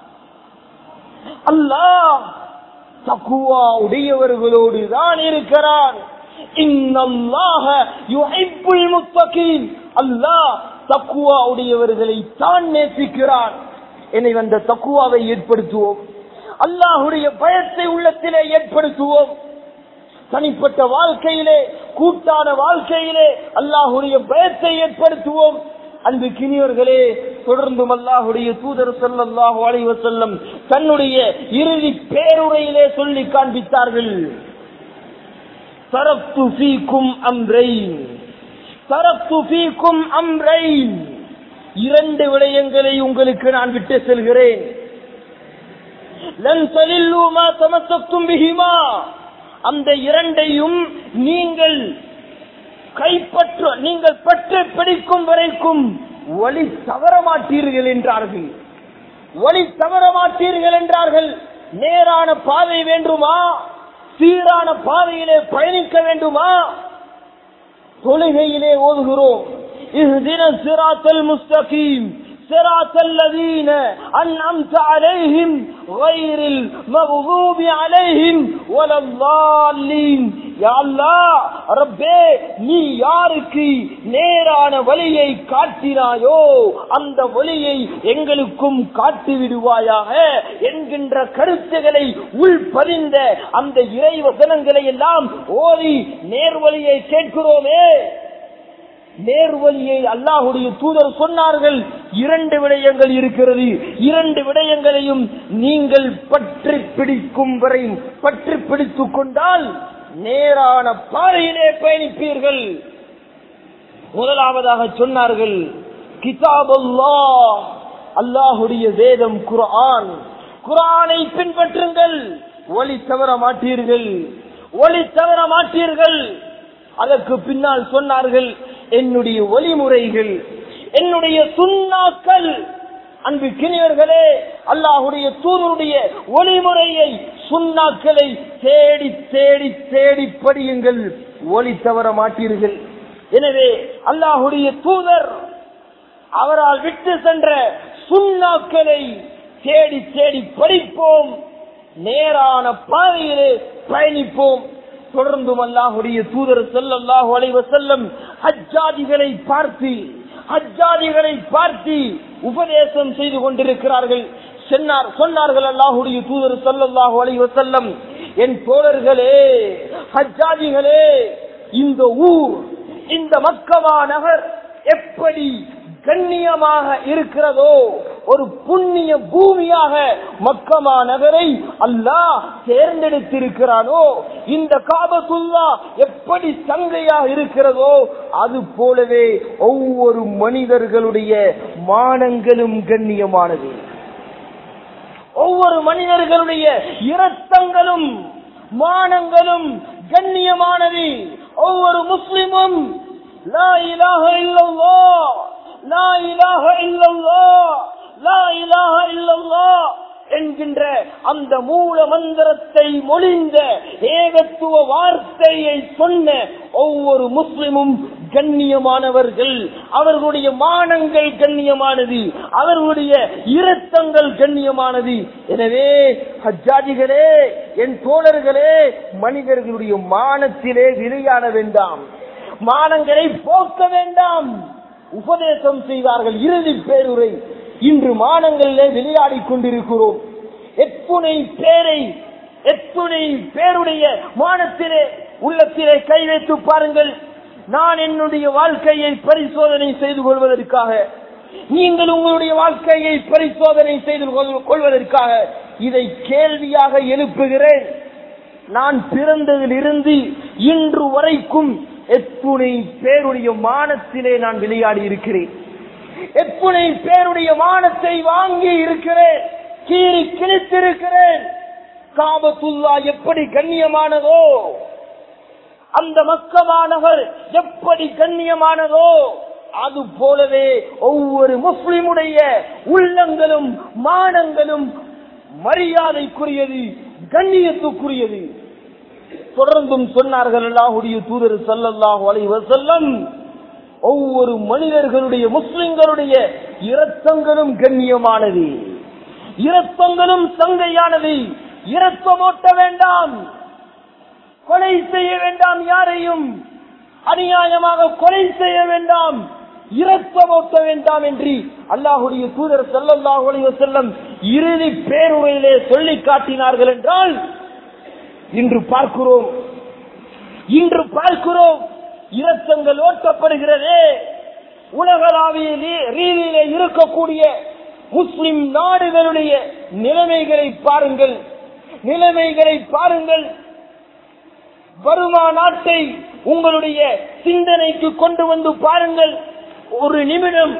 அல்லாஹ் தக்குவா உடையவர்களோடு தான் இருக்கிறான் இன்னல்லாஹ யுஹிப்புல் முத்தகீன் அல்லாஹ் தக்குவா உடையவர்களை தான் நேசிக்கிறான் என்னை அந்த தக்குவாவை ஏற்படுத்துவோம் அல்லாஹுடைய பயத்தை உள்ளத்திலே ஏற்படுத்துவோம் தனிப்பட்ட வாழ்க்கையிலே கூட்டான வாழ்க்கையிலே அல்லாஹுடைய பயத்தை ஏற்படுத்துவோம் அன்பு கிணியவர்களே தொடர்ந்தும் அல்லாஹுடைய தூதர் சொல்லல்லாஹு அலைவ செல்லம் தன்னுடைய இறுதி பேருரையிலே சொல்லி காண்பித்தார்கள் தரப்து ஃபீக்கும் அம்ரைன் தரப்து ஃபீக்கும் அம்ரைன் இரண்டு விடயங்களை உங்களுக்கு நான் விட்டு செல்கிறேன் லன் தலில்லு மா தமசக்தும் பிஹிமா அந்த இரண்டையும் நீங்கள் கைப்பற்ற நீங்கள் பற்று பிடிக்கும் வரைக்கும் வழி தவற மாட்டீர்கள் என்றார்கள் வழி தவற மாட்டீர்கள் என்றார்கள் நேரான பாதை வேண்டுமா சீரான பாதையிலே பயணிக்க வேண்டுமா தொழுகையிலே ஓதுகிறோம் இஹ்தின சிராத்தல் முஸ்தகீம் صراط الذين أنعمت عليهم غير المغضوب عليهم ولا الضالين يا الله ربே நீ யாருக்கு நேரான வழியை காட்டினாயோ அந்த வழியை எங்களுக்கும் காட்டி விடுவாயாக என்கின்ற கருத்துக்களை உள்பதிந்த அந்த இறை வசனங்களை எல்லாம் ஓதி நேர்வழியை கேட்கிறோமே நேர்வழியை அல்லாஹுடைய தூதர் சொன்னார்கள் இரண்டு விடயங்கள் இருக்கிறது இரண்டு விடயங்களையும் நீங்கள் பற்றி பிடிக்கும் வரை பற்றி பிடித்துக் கொண்டால் நேரான பாதையிலே பயணிப்பீர்கள் முதலாவதாக சொன்னார்கள் கிதாப் அல்லாஹுடைய வேதம் குர்ஆன் குர்ஆனை பின்பற்றுங்கள் ஒளி தவற மாட்டீர்கள் ஒளி தவற மாட்டீர்கள் அதற்கு பின்னால் சொன்னார்கள் என்னுடைய ஒளிமுறைகள் என்னுடைய சுண்ணாக்கள் அன்பு கிணியர்களே அல்லாஹுடைய தூதருடைய ஒளிமுறையை சுண்ணாக்களை தேடி தேடி தேடி படியுங்கள் ஒளி தவற மாட்டீர்கள் எனவே அல்லாஹுடைய தூதர் அவரால் விட்டு சென்ற சுண்ணாக்களை தேடி தேடி படிப்போம் நேரான பாதையிலே பயணிப்போம் தொடர்ந்தும் அல்லாஹுடைய தூதர் ஸல்லல்லாஹு அலைஹி வஸல்லம் ஹஜ்ஜாதிகளை பார்த்து ஹஜ்ஜாதிகளை பார்த்து உபதேசம் செய்து கொண்டிருக்கிறார்கள் சொன்னார் சொன்னார்கள் அல்லாஹுடைய தூதர் ஸல்லல்லாஹு அலைஹி வஸல்லம் என் தோழர்களே ஹஜ்ஜாதிகளே இந்த ஊர் இந்த மக்கமா நகர் எப்படி கண்ணியமாக இருக்கிறதோ ஒரு புண்ணிய பூமியாக மக்கமா நகரை அல்லாஹ் தேர்ந்தெடுத்திருக்கிறானோ இந்த காபத்துல்லா எப்படி சங்கையாக இருக்கிறதோ அது போலவே ஒவ்வொரு மனிதர்களுடைய மானங்களும் கண்ணியமானது ஒவ்வொரு மனிதர்களுடைய இரத்தங்களும் மானங்களும் கண்ணியமானது ஒவ்வொரு முஸ்லிமும் லா இலாஹ இல்லல்லாஹ் லா இலாஹ இல்லல்லாஹ் லா இலாஹ இல்லல்லாஹ் என்கின்ற அந்த மூல மந்திரத்தை மொழிந்த ஏகத்துவ வார்த்தையை சொன்ன ஒவ்வொரு முஸ்லிமும் கண்ணியமானவர்கள் அவர்களுடைய மானங்கள் கண்ணியமானது அவர்களுடைய இரத்தங்கள் கண்ணியமானது எனவே ஹஜ்ஜாதிகளே என் தோழர்களே மனிதர்களுடைய மானத்திலே விளையாட வேண்டாம் மானங்களை போக்க வேண்டாம் உபதேசம் செய்தார்கள் இறுதி பேருரை இன்று மானங்களிலே விளையாடிக் கொண்டிருக்கிறோம் எத்துணை பேரை எத்துணை பேருடைய மானத்திலே உள்ளத்திலே கை வைத்து பாருங்கள் நான் என்னுடைய வாழ்க்கையை பரிசோதனை செய்து கொள்வதற்காக நீங்கள் உங்களுடைய வாழ்க்கையை பரிசோதனை செய்து கொள்- கொள்வதற்காக இதை கேள்வியாக எழுப்புகிறேன் நான் பிறந்ததிலிருந்து இன்று வரைக்கும் எத்துணை பேருடைய மானத்திலே நான் விளையாடி இருக்கிறேன் எத்துணை பேருடைய மானத்தை வாங்கி இருக்கிறேன் கீறி கிழித்திருக்கிறேன் காபத்துல்லா எப்படி கண்ணியமானதோ அந்த மக்கமானவர் எப்படி கண்ணியமானதோ அது போலவே ஒவ்வொரு முஸ்லிமுடைய உள்ளங்களும் மானங்களும் மரியாதைக்குரியது கண்ணியத்துக்குரியது தொடர்ந்தும் சொன்னார்கள் அல்லாஹுடைய தூதர் ஸல்லல்லாஹு அலைஹி வஸல்லம் ஒவ்வொரு மனிதர்களுடைய முஸ்லிம்களுடைய இரத்தங்களும் கண்ணியமானது இரத்தங்களும் சங்கையானது இரத்தமோட்ட வேண்டாம் கொலை செய்ய வேண்டாம் யாரையும் அநியாயமாக கொலை செய்ய வேண்டாம் இரத்தமோட்ட வேண்டாம் என்று அல்லாஹுடைய தூதர் ஸல்லல்லாஹு அலைஹி வஸல்லம் இறுதி பேருரையிலே சொல்லி காட்டினார்கள் என்றால் இன்று பார்க்கிறோம் இன்று பார்க்கிறோம் இரத்தங்கள் ஓட்டப்படுகிறதே உலகளாவிய ரீ- ரீதியிலே இருக்கக்கூடிய முஸ்லிம் நாடுகளுடைய நிலைமைகளை பாருங்கள் நிலைமைகளை பாருங்கள் வருமா நாட்டை உங்களுடைய சிந்தனைக்கு கொண்டு வந்து பாருங்கள் ஒரு நிமிடம்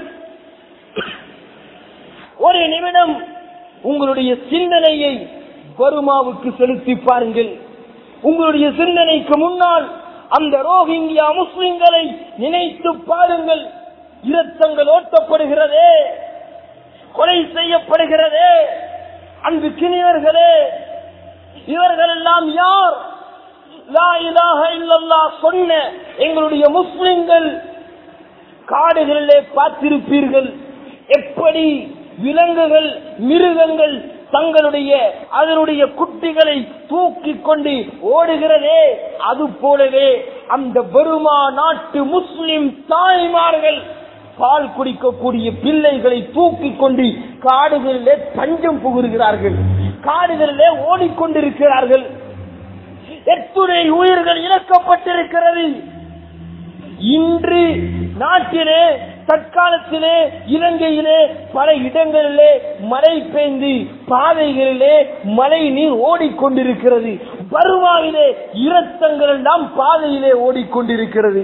ஒரு நிமிடம் உங்களுடைய சிந்தனையை பருமாவுக்கு செலுத்தி பாருங்கள் உங்களுடைய சிந்தனைக்கு முன்னால் அந்த ரோஹிங்கியா முஸ்லிம்களை நினைத்து பாருங்கள் இரத்தங்கள் ஓட்டப்படுகிறதே கொலை செய்யப்படுகிறதே அன்பு கிணியர்களே இவர்கள் எல்லாம் யார் லா இலாஹ இல்லல்லாஹ் சொன்ன எங்களுடைய முஸ்லிம்கள் காடுகளிலே பார்த்திருப்பீர்கள் எப்படி விலங்குகள் மிருகங்கள் தங்களுடைய அதனுடைய குட்டிகளை தூக்கி கொண்டு ஓடுகிறதே அது போலவே அந்த பருமா நாட்டு முஸ்லிம் தாய்மார்கள் பால் குடிக்கக்கூடிய பிள்ளைகளை தூக்கி கொண்டு காடுகளிலே தஞ்சம் புகுகிறார்கள் காடுகளிலே ஓடிக்கொண்டிருக்கிறார்கள் எத்துணை உயிர்கள் இழக்கப்பட்டிருக்கிறது இன்று நாட்டிலே தற்காலத்திலே இலங்கையிலே பல இடங்களிலே மழை பெய்ந்து பாதைகளிலே மழை நீர் ஓடிக்கொண்டிருக்கிறது பருமாவிலே இரத்தங்கள் எல்லாம் பாதையிலே ஓடிக்கொண்டிருக்கிறது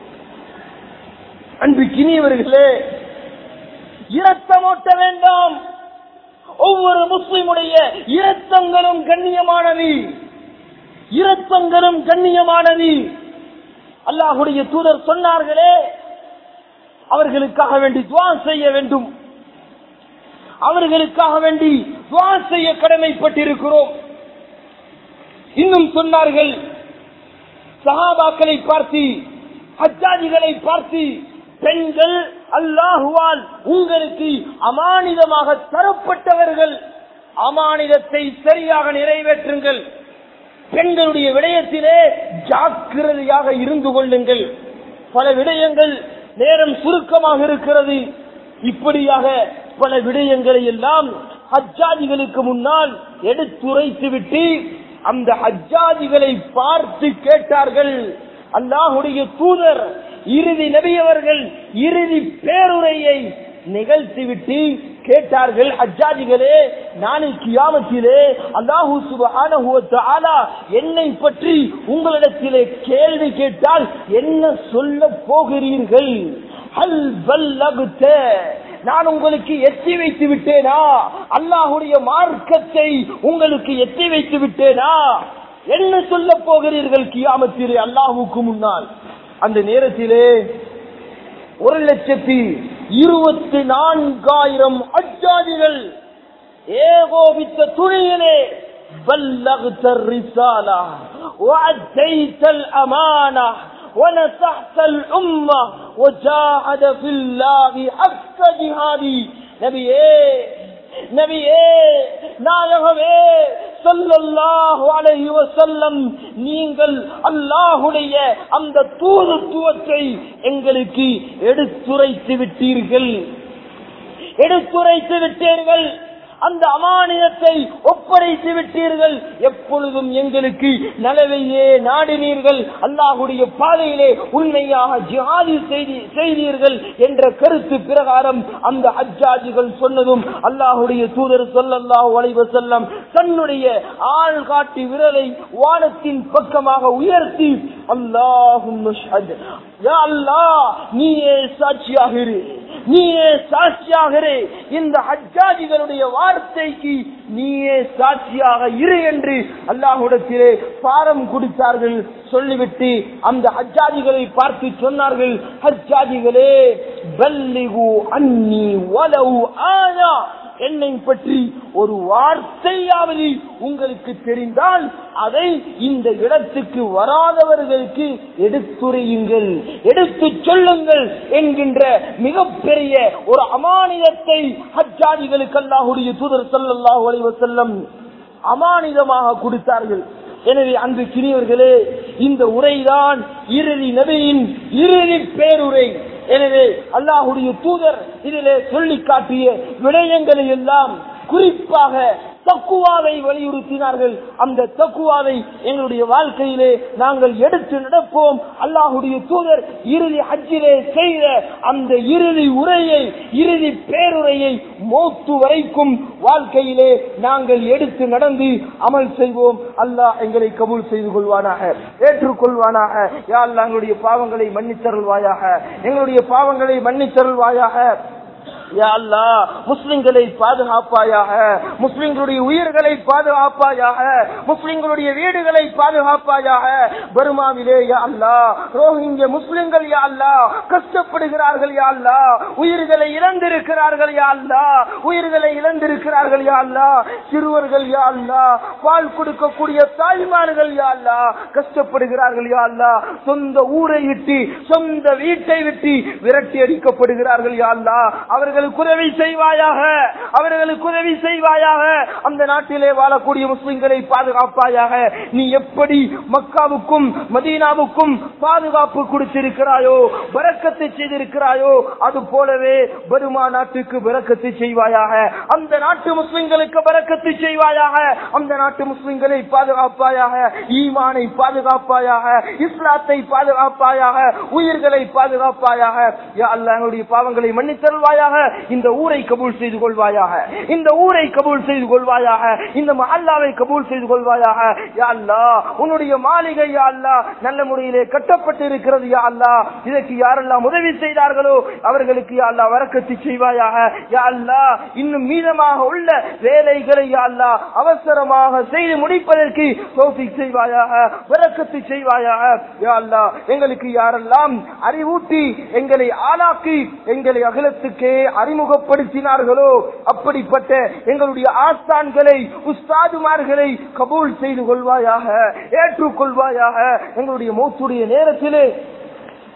அன்பு கிணியவர்களே இரத்தம் ஓட்ட வேண்டாம் ஒவ்வொரு முஸ்லிமுடைய இரத்தங்களும் கண்ணியமானது இரத்தங்களும் கண்ணியமானது அல்லாஹுடைய தூதர் சொன்னார்களே அவர்களுக்காக வேண்டி துவா செய்ய வேண்டும் அவர்களுக்காக வேண்டி துவா செய்ய கடமைப்பட்டிருக்கிறோம் இன்னும் சொன்னார்கள் சஹாபாக்களை பார்த்து ஹஜ்ஜாதிகளை பார்த்து பெண்கள் அல்லாஹுவால் உங்களுக்கு அமானிதமாக தரப்பட்டவர்கள் அமானிதத்தை சரியாக நிறைவேற்றுங்கள் பெண்களுடைய விடயத்திலே ஜாக்கிரதையாக இருந்து கொள்ளுங்கள் பல விடயங்கள் நேரம் சுருக்கமாக இருக்கிறது இப்படியாக பல விடயங்களை எல்லாம் ஹஜ்ஜாதிகளுக்கு முன்னால் எடுத்துரைத்து விட்டு அந்த ஹஜ்ஜாதிகளை பார்த்து கேட்டார்கள் அல்லாஹுடைய தூதர் இறுதி நபியவர்கள் இறுதி பேருரையை நிகழ்த்திவிட்டு கேட்டார்கள் ஹஜ்ஜாதிகளே நாளை கியாமத்திலே அல்லாஹு சுபஹானஹு வ தஆலா என்னை பற்றி உங்களிடத்திலே கேள்வி கேட்டால் என்ன சொல்ல போகிறீர்கள் ஹல் பல்லகுத நான் உங்களுக்கு எத்தி வைத்து விட்டேனா அல்லாஹுடைய மார்க்கத்தை உங்களுக்கு எத்தி வைத்து விட்டேனா என்ன சொல்ல போகிறீர்கள் கியாமத்திலே அல்லாஹுக்கு முன்னால் அந்த நேரத்திலே ஒரு லட்சத்தி இருபத்தி நான்காயிரம் அஜாதிகள் ஏகோபித்த துணியிலே بلغت الرسالة وأديت الأمانة ونصحت الأمة وجاهد في الله حق جهادي நபியே நபியே நாயகமே சொல்லல்லாஹு அலைஹி வஸல்லம் நீங்கள் அல்லாஹுடைய அந்த தூதுத்துவத்தை எங்களுக்கு எடுத்துரைத்து விட்டீர்கள் எடுத்துரைத்து விட்டீர்கள் அந்த அமானியத்தை ஒப்படைத்து விட்டீர்கள் எப்பொழுதும் எங்களுக்கு நலவையே நாடினீர்கள் அல்லாஹுடைய பாதையிலே உண்மையாக ஜிஹாதி செய்தி செய்தீர்கள் என்ற கருத்து பிரகாரம் அந்த அஜாஜிகள் சொன்னதும் அல்லாஹுடைய தூதர் சொல்லல்லாஹு அலைவ செல்லம் தன்னுடைய ஆள் காட்டி விரலை வானத்தின் பக்கமாக உயர்த்தி அல்லாஹும் அல்லாஹ் நீயே சாட்சியாக இரு நீயே சாட்சியாக இரு இந்த ஹஜ்ஜாஜிகளுடைய வார்த்தைக்கு நீயே சாட்சியாக இரு என்று அல்லாஹுடத்திலே பாரம் கொடுத்தார்கள் சொல்லிவிட்டு அந்த ஹஜ்ஜாஜிகளை பார்த்து சொன்னார்கள் ஹஜ்ஜாஜிகளே பல்லிகு அன்னி வலவு ஆனா என்னை பற்றி ஒரு வார்த்தையாவது உங்களுக்கு தெரிந்தால் அதை இந்த இடத்துக்கு வராதவர்களுக்கு எடுத்துரையுங்கள் எடுத்து சொல்லுங்கள் என்கின்ற மிகப்பெரிய ஒரு அமானிதத்தை ஹஜ்ஜாதிகளுக்கு அல்லாஹுடைய தூதர் சல்லாஹூ அலைவ செல்லம் அமானிதமாக கொடுத்தார்கள் எனவே அன்று கிரியவர்களே இந்த உரைதான் இறுதி நபியின் இறுதி பேருரை எனவே அல்லாஹுடைய தூதர் இதிலே சொல்லி காட்டிய விடயங்களை எல்லாம் குறிப்பாக தக்குவாவை வலியுறுத்தினார்கள் அந்த தக்குவாவை எங்களுடைய வாழ்க்கையிலே நாங்கள் எடுத்து நடப்போம் அல்லாஹுடைய தூதர் இறுதி ஹஜ்ஜிலே செய்த அந்த இறுதி உரையை இறுதி பேருரையை மோத்து வரைக்கும் வாழ்க்கையிலே நாங்கள் எடுத்து நடந்து அமல் செய்வோம் அல்லாஹ் எங்களை கபூல் செய்து கொள்வானாக ஏற்றுக்கொள்வானாக யா அல்லாஹ் எங்களுடைய பாவங்களை மன்னித்தருள்வாயாக எங்களுடைய பாவங்களை மன்னித்தருள்வாயாக யா அல்லாஹ் முஸ்லிம்களை பாதுகாப்பாயாக முஸ்லிம்களுடைய உயிர்களை பாதுகாப்பாயாக முஸ்லிம்களுடைய வீடுகளை பாதுகாப்பாயாக பர்மாவிலே யா அல்லாஹ் ரோஹிங்க முஸ்லிம்கள் யா அல்லாஹ் கஷ்டப்படுகிறார்கள் யா அல்லாஹ் உயிர்களை இழந்திருக்கிறார்கள் யா அல்லாஹ் உயிர்களை இழந்திருக்கிறார்கள் யா அல்லாஹ் சிறுவர்கள் யா அல்லாஹ் பால் கொடுக்கக்கூடிய தாய்மார்கள் யா அல்லாஹ் கஷ்டப்படுகிறார்கள் யா அல்லாஹ் சொந்த ஊரை விட்டு சொந்த வீட்டை விட்டு விரட்டி அடிக்கப்படுகிறார்கள் யா அல்லாஹ் அவர்களுக்கு உதவி செய்வாயாக அவர்களுக்கு உதவி செய்வாயாக அந்த நாட்டிலே வாழக்கூடிய முஸ்லிம்களை பாதுகாப்பாயாக நீ எப்படி மக்காவுக்கும் மதீனாவுக்கும் பாதுகாப்பு கொடுத்திருக்கிறாயோ பறக்கத்தை செய்திருக்கிறாயோ அது போலவே பருமா நாட்டுக்கு பறக்கத்தை செய்வாயாக அந்த நாட்டு முஸ்லிம்களுக்கு பறக்கத்தை செய்வாயாக அந்த நாட்டு முஸ்லிம்களை பாதுகாப்பாயாக ஈமானை பாதுகாப்பாயாக இஸ்லாத்தை பாதுகாப்பாயாக உயிர்களை பாதுகாப்பாயாக யா அல்லாஹ் எங்களுடைய பாவங்களை மன்னித்தருள்வாயாக இந்த ஊரை கபூல் செய்து கொள்வாயாக இந்த ஊரை கபூல் செய்து கொள்வாயாக இந்த மஹல்லாவை கபூல் செய்து கொள்வாயாக யா அல்லாஹ் உன்னுடைய மாளிகை யா அல்லாஹ் நல்ல முறையிலே கட்டப்பட்டு இருக்கிறது யா அல்லாஹ் இதற்கு யாரெல்லாம் உதவி செய்தார்களோ அவர்களுக்கு யா அல்லாஹ் வரக்கத்து செய்வாயாக யா அல்லாஹ் இன்னும் மீதமாக உள்ள வேலைகளை யா அல்லாஹ் அவசரமாக செய்து முடிப்பதற்கு தௌஃபீக் செய்வாயாக வரக்கத்து செய்வாயாக யா அல்லாஹ் எங்களுக்கு யாரெல்லாம் அறிவூட்டி எங்களை ஆளாக்கி எங்களை அகிலத்துக்கே அறிமுகப்படுத்தினார்களோ அப்படிப்பட்ட எங்களுடைய ஆஸ்தான்களை உஸ்தாதுமார்களை கபூல் செய்து கொள்வாயாக ஏற்றுக்கொள்வாயாக எங்களுடைய மௌத்துடைய நேரத்திலே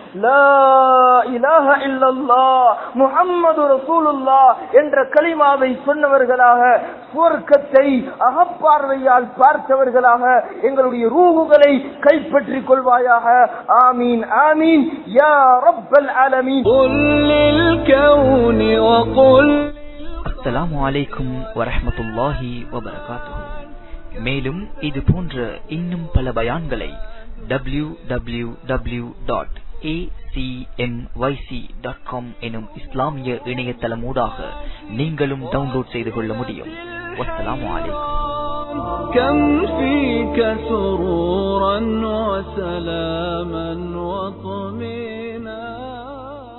லா இலாஹ இல்லல்லாஹ் முஹம்மது ரசூலுல்லாஹ் என்ற கலிமாவை சொன்னவர்களாக சுவர்க்கத்தை அகப்பார்வையால் பார்த்தவர்களாக எங்களுடைய ரூகுகளை கைப்பற்றிக் கொள்வாயாக ஆமீன் ஆமீன் யா ரப்பல் ஆலமீன் قل للكون وقل அஸ்ஸலாமு அலைக்கும் வரஹ்மத்துல்லாஹி வபரகாத்துஹு மேலும் இது போன்ற இன்னும் பல பயான்களை W W W dot dot com எனும் இஸ்லாமிய இணையதளமூடாக நீங்களும் டவுன்லோட் செய்து கொள்ள முடியும் வஸ்ஸலாமு அலைக்கும் كم فيك سرورا وسلام